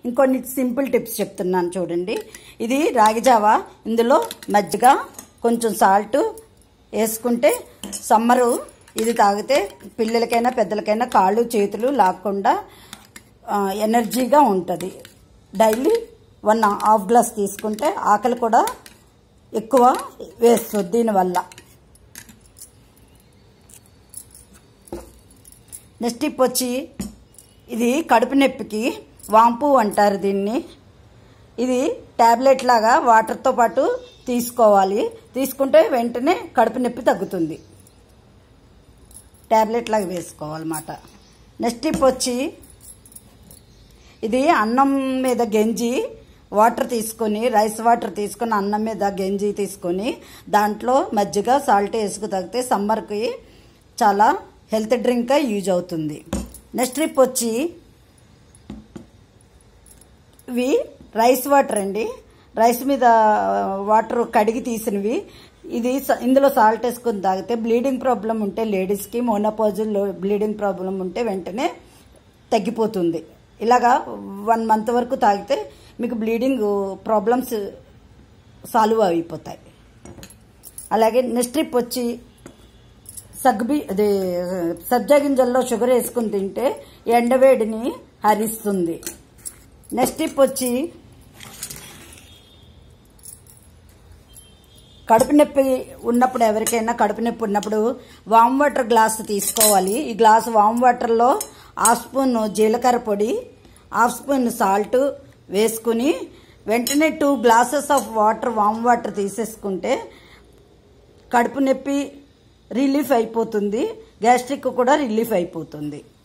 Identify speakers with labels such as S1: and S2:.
S1: ఇంకొన్ని simple tips చెప్తున్నాను చూడండి ఇది రాగి జావా ఇందులో మజ్జిగ కొంచెం సాల్ట్ వేసుకుంటే సమ్మరు ఇది తాగితే పిల్లలకైనా పెద్దలకైనా కాళ్ళు చేతులు లాక్కుండా ఆ, ఎనర్జీగా ఉంటుంది డైలీ వన్ హాఫ్ గ్లాస్ తీసుకుంటే ఆకలి కూడా ఎక్కువ వేస్తుంది దీనివల్ల నెక్స్ట్ టిప్ వచ్చి ఇది కడుపు నొప్పికి వాంపు అంటారు దీన్ని ఇది ట్యాబ్లెట్ లాగా వాటర్తో పాటు తీసుకోవాలి తీసుకుంటే వెంటనే కడుపు నొప్పి తగ్గుతుంది ట్యాబ్లెట్ లాగా వేసుకోవాలన్నమాట నెక్స్ట్ టిప్ వచ్చి ఇది అన్నం మీద గెంజి వాటర్ తీసుకొని రైస్ వాటర్ తీసుకొని అన్నం మీద గెంజి తీసుకొని దాంట్లో మజ్జిగ సాల్ట్ వేసుకు తాగితే సమ్మర్కి చాలా హెల్త్ డ్రింక్గా యూజ్ అవుతుంది నెక్స్ట్ ట్రిప్ వచ్చి ఇవి రైస్ వాటర్ అండి రైస్ మీద వాటర్ కడిగి తీసినవి ఇది స- ఇందులో సాల్ట్ వేసుకొని తాగితే బ్లీడింగ్ ప్రాబ్లం ఉంటే లేడీస్కి మోనోపాజుల్ బ్లీడింగ్ ప్రాబ్లం ఉంటే వెంటనే తగ్గిపోతుంది ఇలాగా వన్ మంత్ వరకు తాగితే మీకు బ్లీడింగ్ ప్రాబ్లమ్స్ సాల్వ్ అయిపోతాయి అలాగే నెక్స్ట్ ట్రిప్ వచ్చి సగ్బి అదే సబ్జా గింజల్లో షుగర్ వేసుకుని తింటే ఎండవేడిని హరిస్తుంది నెక్స్ట్ టిప్ వచ్చి కడుపు నొప్పి ఉన్నప్పుడు ఎవరికైనా కడుపు నొప్పి ఉన్నప్పుడు వామ్ వాటర్ గ్లాస్ తీసుకోవాలి ఈ గ్లాస్ వామ్ వాటర్లో హాఫ్ స్పూన్ జీలకర్ర పొడి హాఫ్ స్పూన్ సాల్ట్ వేసుకుని వెంటనే two glasses of water warm water తీసేసుకుంటే కడుపు నొప్పి రిలీఫ్ అయిపోతుంది గ్యాస్ట్రిక్ కూడా రిలీఫ్ అయిపోతుంది